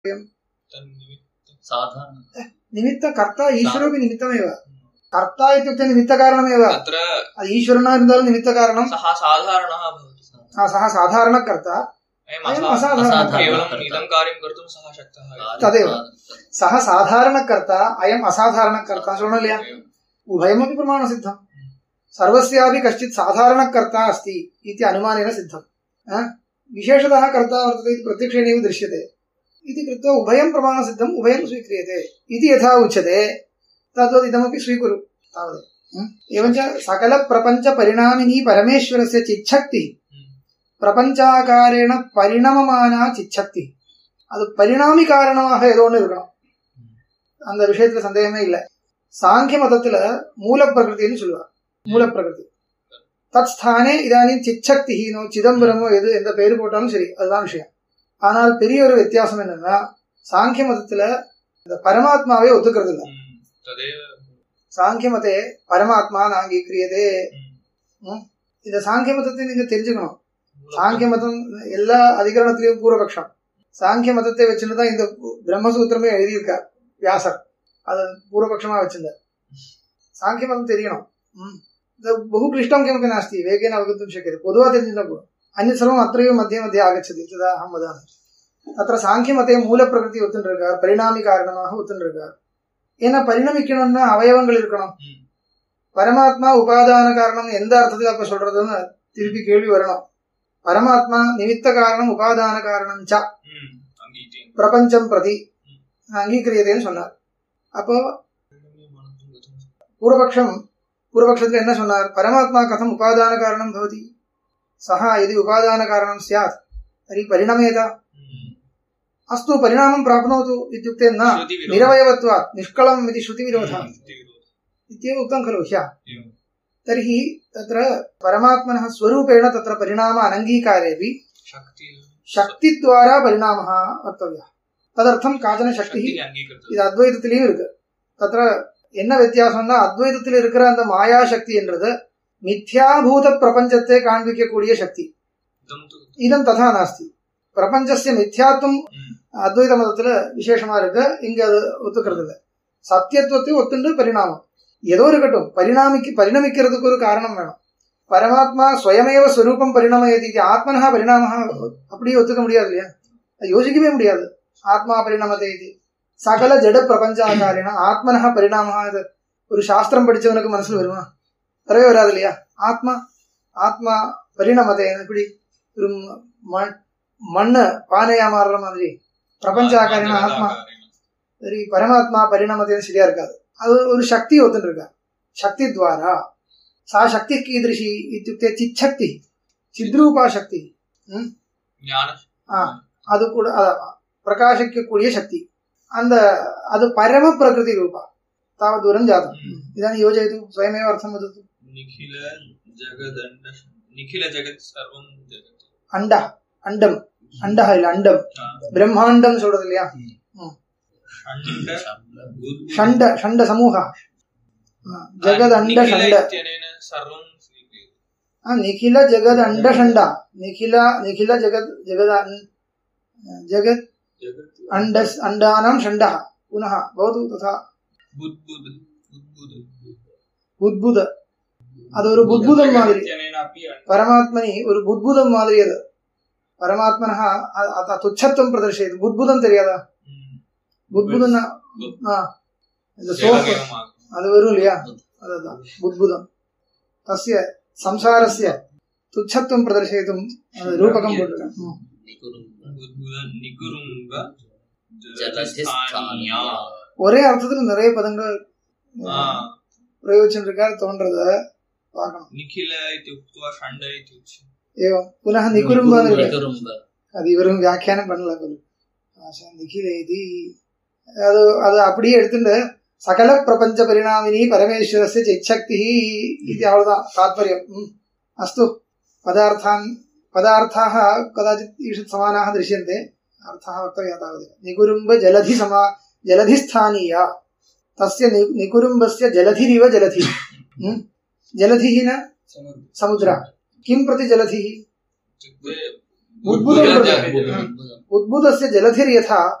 साधारण निमित्तकर्ता ईश्वरोऽपि निमित्तमेव कर्ता इत्युक्ते निमित्तकारणमेव तत्र அது ஈஸ்வரனா இருந்தாலும் निमित्तकारणं सः साधारणः भवति आ, सः साधारणकर्ता अयम् अयम् असा- असाधारणः केवलम् इदं कार्यं कर्तुं सः शक्तः एव। तदेव सः साधारणकर्ता अयम् असाधारणकर्ता शृणोति இல்லையா उभयमपि प्रमाणसिद्धम् सर्वस्यापि कश्चित् साधारणकर्ता अस्ति इति अनुमानेन सिद्धम् आ? विशेषतः कर्ता वर्तते इति प्रत्यक्षेणैव दृश्यते इति कृत्वा उभयं प्रमाणसिद्धम् उभयं स्वीक्रियते इति यथा उच्यते तद्वत् इदमपि स्वीकुरु तावदेव म्? एवञ्च सकलप्रपञ्चपरिणामिनी परमेश्वरस्य चिच्छक्तिः பிரபஞ்சாகாரேன பரிணமமானா சிச்சக்தி அது பரிணாமி காரணமாக ஏதோ ஒன்று இருக்கணும் அந்த விஷயத்துல சந்தேகமே இல்லை சாங்கிய மதத்துல மூல பிரகிருதின்னு சொல்லுவார் மூல பிரகிருதி தத் ஸ்தானே இதானின் சிச்சக்தி நோ சிதம்பரமோ எது எந்த பேரு போட்டாலும் சரி அதுதான் விஷயம் ஆனால் பெரிய ஒரு வித்தியாசம் என்னன்னா சாங்கிய மதத்துல இந்த பரமாத்மாவே ஒத்துக்கிறது இல்லை ம், तदेव சாங்கிய மதே பரமாத்மா நாங்கீக்கிரியதே ம். இந்த சாங்கிய மதத்தை நீங்க தெரிஞ்சுக்கணும் சாங்கிய மதம் எல்லா அதிகரணத்திலையும் பூர்வபக்ஷம் சாங்கிய மதத்தை வச்சுன்னு தான் இந்த பிரம்மசூத்திரமே எழுதியிருக்கார் வியாசர் அது பூர்வபக்ஷமா வச்சிருந்தார் சாங்கிய மதம் தெரியணும் ம். இது बहु क्लिष्टं किमपि नास्ति वेगेन अवगन्तुं शक्यते பொதுவா தெரிஞ்சுட்டா போதும் अन्यत् सर्वम् अत्रैव मध्ये मध्ये आगच्छति तदा अहं वदामि तत्र சாங்கியமதே மூலப்பிரகிருதி ஒத்துன்றிருக்கார் பரிணாமி காரணமாக ஒத்துன்றிருக்கார் ஏன்னா பரிணமிக்கணும்னா அவயவங்கள் இருக்கணும் ம். பரமாத்மா உபாதான காரணம் எந்த அர்த்தத்தில் அப்ப சொல்றதுன்னு திருப்பி கேள்வி வரணும் பரமாத்மா நிமித்த காரணம் உபாதான காரணம் ச ம், அங்கீதி பிரபஞ்சம் பிரதி அங்கீகரியதேன்னு சொன்னார் அப்போ பூர்வபக்ஷம் பூர்வபக்ஷத்துல என்ன சொன்னார் பரமாத்மா கதம் உபாதான காரணம் பவதி சஹா यदि உபாதான காரணம் स्यात् तर्हि परिणमेत ம். अस्तु परिणामं प्राप्नोतु इत्युक्ते न श्रुतिविरोधः। निरवयवत्वात् निष्कलम् इति श्रुतिविरोधः श्रुतिविरोधः। इत्येव उक्तं खलु ह्यः एवं। तर्हि तत्र परमात्मनः स्वरूपेण तत्र परिणाम अनङ्गीकारेऽपि शक्तिः शक्तिद्वारा परिणामः वक्तव्यः तदर्थं काचन शक्तिः शक्तिः अङ्गीकृतः இது அத்வைதத்திலையும் இருக்கு தத்திர என்ன வித்தியாசம்னா அத்வைதத்தில் இருக்கிற அந்த மாயா சக்தின்றது மித்யாபூத பிரபஞ்சத்தை காண்பிக்கக்கூடிய சக்தி इदं तु இதம் ததா நாஸ்தி பிரபஞ்சஸ்ய மித்யாத்துவம் ம். அத்வைத மதத்துல விசேஷமா இருக்கு இங்க அது ஒத்துக்கிறது இல்லை சத்தியத்துவத்தை ஒத்துண்டு பரிணாமம் ஏதோ இருக்கட்டும் பரிணாமிக்கு பரிணமிக்கிறதுக்கு ஒரு காரணம் வேணும் பரமாத்மா ஸ்வயமேவ ஸ்வரூபம் பரிணமயதி இது ஆத்மனஹா பரிணாம அப்படியே ஒத்துக்க முடியாது இல்லையா அது யோசிக்கவே முடியாது ஆத்மா பரிணமத்தை இது சகல ஜட பிரபஞ்சாகாரின ஆத்மனஹா பரிணாம இது ஒரு சாஸ்திரம் படிச்சவனுக்கு மனசுல வருமா வரவே வராது இல்லையா ஆத்மா ஆத்மா பரிணமத்தை எப்படி ஒரு மண் மண்ணு பானையா மாறுற மாதிரி பிரபஞ்ச ஆகாரின ஆத்மா சரி பரமாத்மா பரிணாமத்தையும் சரியா இருக்காது அது ஒரு சக்தி ஒத்துன்னு இருக்கா சக்தி துவாரா சா சக்தி கீதೃಶಿ இத்தியுக்தே சிச்சக்தி சித்ரூபா சக்தி ம்? ज्ञान ஆ, அது கூட அத- பிரகாசிக்கக்கூடிய சக்தி அந்த அது பரம பிரகிருதி ரூபா தாவத் தூரம் ஜாதம் ம். இதானி யோஜயது ஸ்வயமேவ அர்த்தம் வதத்து निखिल जगदण्ड निखिल जगत् सर्वं जगत् அண்டா அண்டம் அண்டா இல்ல அண்டம் हा। பிரம்மாண்டம் சொல்றது இல்லையா षण्ड बुद्बुद- ஷண்ட ஷண்ட சமூக ஆ, ஜெகத் அண்ட निखिल ஷண்ட इत्यनेन सर्वं स्वीक्रियते ಆ, ನಿಖಿಲ ಜಗದ್ ಅಂಡ ಷಂಡ ನಿಖಿಲ ನಿಖಿಲ ಜಗದ್ ಜಗದ ಅನ್- ಜಗತ್ जगत् ಅಂಡ ಅಂಡಾನಾಂ ಷಂಡ ಪುನಃ ಭವತು ತಥಾ बुद्बुद बुद्बुद புத்புத அது ஒரு புத்புதம் மாதிரி इत्यनेनापि பரமாத்மனி ஒரு புத்புதம் மாதிரி அது பரமாத்மன துச்சத்துவம் பிரதர்ஷயது புத்புதம் தெரியாதா ம். புத்புதம் ஆ இந்த சோப்பு एवमेवम् அது வரும் இல்லையா அதுதான் புத்புதம் தஸ்ய சம்சாரஸ்ய துச்சத்துவம் பிரதர்ஷயித்தும் அது ரூபகம் போட்டிருக்கேன் ம். बुद्बुद निकुरुम्ब ஜலதிஸ்தானியா ஒரே அர்த்தத்துல நிறைய பதங்கள் आ, பிரயோஜனிருக்கார் தோன்றத பார்க்கணும் निखिल इति उक्त्वा षण्ड इति उच्यते ஏவம் புனः நிகுரும்பான்னு இருக்கு நிகுரும்ப அது இவரும் வியாக்கியானம் பண்ணல போல ஆஷா நிகில இது அது அது அப்படியே எடுத்துட்டு சகல பிரபஞ்ச பரிணாமினி பரமேஸ்வரஸ்ய சிச்சக்தி இது அவ்வளவுதான் தாத்பரியம் ம். அஸ்து பதார்த்தான் பதாर्थाः कदाचित् ईषत् समानाः दृश्यन्ते अर्थः वक्तव्यः तावदेव निकुरुम्ब जलधि समा जलधिस्थानीया तस्य नि- निकुरुम्बस्य जलधिरिव जलधिः म्? जलधिः न समुद्र किं प्रति जलधिः इत्युक्ते बुद्बुदं बुद्बुद प्रति जगत् उद्भुतस्य जलधिर्यथा